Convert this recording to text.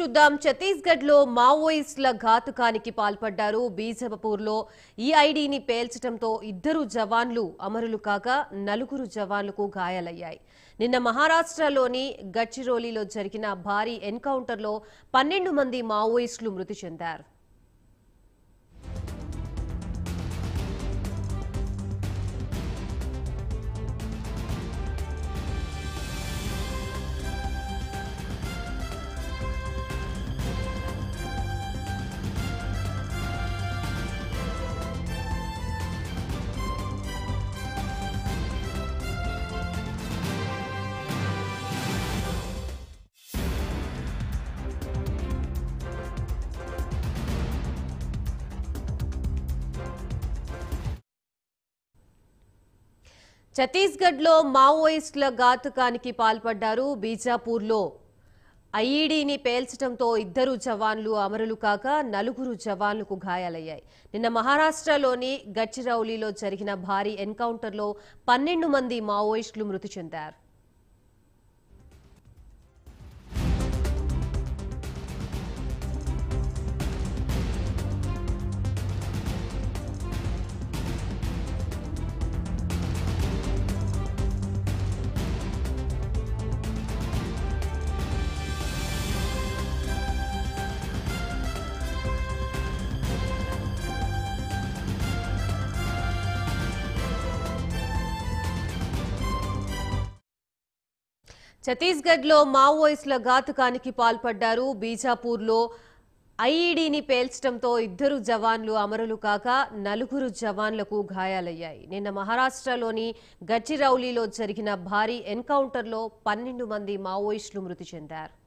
చూద్దాం ఛత్తీస్గఢ్ లో మావోయిస్టుల ఘాతుకానికి పాల్పడ్డారు బీజపూర్లో ఈ ఐడిని పేల్చడంతో ఇద్దరు జవాన్లు అమరులు కాగా నలుగురు జవాన్లకు గాయాలయ్యాయి నిన్న మహారాష్ట్రలోని గడ్చిరోలిలో జరిగిన భారీ ఎన్కౌంటర్లో పన్నెండు మంది మావోయిస్టులు మృతి చెందారు ఛత్తీస్గఢ్లో మావోయిస్టుల ఘాతుకానికి పాల్పడ్డారు బీజాపూర్లో ఐఈడీని పేల్చడంతో ఇద్దరు జవాన్లు అమరులు కాగా నలుగురు జవాన్లకు గాయాలయ్యాయి నిన్న మహారాష్ట్రలోని గడ్చిరౌలీలో జరిగిన భారీ ఎన్కౌంటర్లో పన్నెండు మంది మావోయిస్టులు మృతి చెందారు ఛత్తీస్గఢ్లో మావోయిస్టుల ఘాతుకానికి పాల్పడ్డారు బీజాపూర్లో ఐఈడీని పేల్చడంతో ఇద్దరు జవాన్లు అమరులు కాగా నలుగురు జవాన్లకు గాయాలయ్యాయి నిన్న మహారాష్ట్రలోని గడ్చిరౌలీలో జరిగిన భారీ ఎన్కౌంటర్లో పన్నెండు మంది మావోయిస్టులు మృతి చెందారు